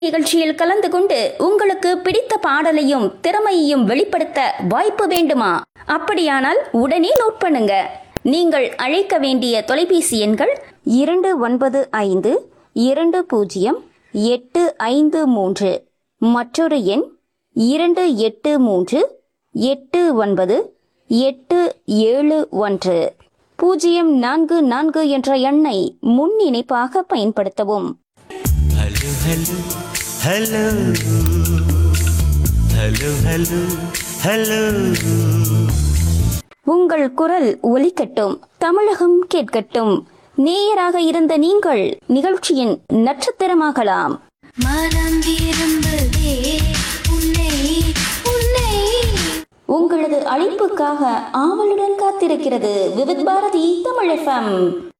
நிகழ்ச்சியில் கலந்து கொண்டு உங்களுக்கு பிடித்த பாடலையும் திறமையையும் வெளிப்படுத்த வாய்ப்பு வேண்டுமா அப்படியானால் உடனே நோட் பண்ணுங்க நீங்கள் அழைக்க வேண்டிய தொலைபேசி எண்கள் இரண்டு ஒன்பது ஐந்து இரண்டு பூஜ்ஜியம் எட்டு ஐந்து மூன்று மற்றொரு எண் இரண்டு எட்டு மூன்று எட்டு ஒன்பது எட்டு ஏழு ஒன்று பூஜ்ஜியம் நான்கு நான்கு என்ற எண்ணை முன் இணைப்பாக பயன்படுத்தவும் Hello, hello, hello, hello, hello. உங்கள் குரல் ஒலிக்கட்டும் தமிழகம் கேட்கட்டும் நேயராக இருந்த நீங்கள் நிகழ்ச்சியின் நட்சத்திரமாகலாம் மனம் விரும்புதே உன்னை உன்னை உங்களது அழைப்புக்காக ஆவலுடன் காத்திருக்கிறது விவித் பாரதி தமிழ் எஃப்எம்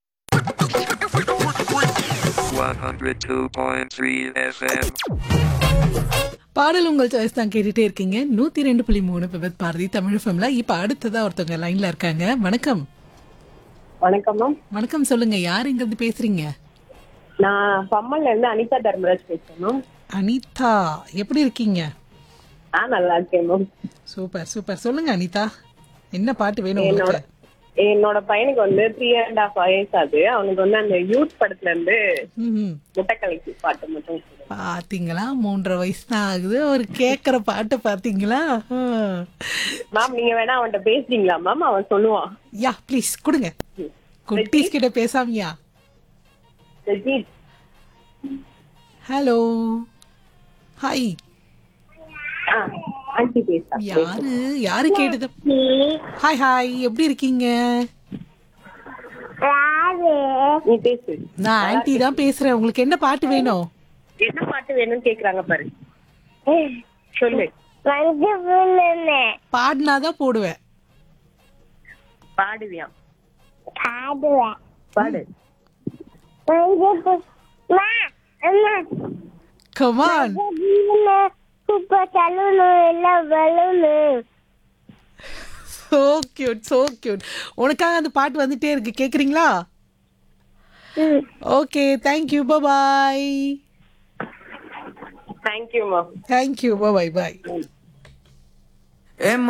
102.3 FM. பாடல் உங்கள் சாய்ஸ் தான் கேட்டுட்டே இருக்கீங்க நூத்தி ரெண்டு புள்ளி மூணு விபத் பாரதி தமிழ் ஃபம்ல இப்ப அடுத்ததா ஒருத்தவங்க லைன்ல இருக்காங்க வணக்கம் வணக்கம் மேம் வணக்கம் சொல்லுங்க யார் இங்க இருந்து பேசுறீங்க நான் பம்மல்ல இருந்து அனிதா தர்மராஜ் பேசுறேன் மேம் அனிதா எப்படி இருக்கீங்க ஆ நல்லா இருக்கேன் மேம் சூப்பர் சூப்பர் சொல்லுங்க அனிதா என்ன பாட்டு வேணும் என்னோட உங்களுக்கு என்னோட பையனுக்கு வந்து த்ரீ அண்ட் ஹாஃப் வயசு ஆகுது அவனுக்கு வந்து அந்த யூத் படத்துல இருந்து ம்ஹும். முட்டைக்கலைக்கு பாட்டு மட்டும் சொல்லு. பாத்தீங்களா மூன்றரை வயசு தான் ஆகுது அவர் கேக்குற பாட்டு பாத்தீங்களா மேம் நீங்க வேணா அவன்கிட்ட பேசுறீங்களா மேம் அவன் சொல்லுவான் யா ப்ளீஸ் கொடுங்க குட்டீஸ் கிட்ட பேசாமியா ரஜித் ஹலோ ஹாய் ஆ ஆண்டி பேசா யாரு யாரு கேட்டது ஹாய் ஹாய் எப்படி இருக்கீங்க நீ பேசு நான் ஆன்ட்டி தான் பேசுறேன் உங்களுக்கு என்ன பாட்டு வேணும் என்ன பாட்டு வேணும்னு கேக்குறாங்க பாரு சொல்லு பாடினாதான் போடுவேன் பாடுவியான் பாடு come on so cute so cute உனக்காக அந்த பாட்டு வந்துட்டே இருக்கு கேக்குறீங்களா okay thank you bye thank you ma'am thank you bye பாய்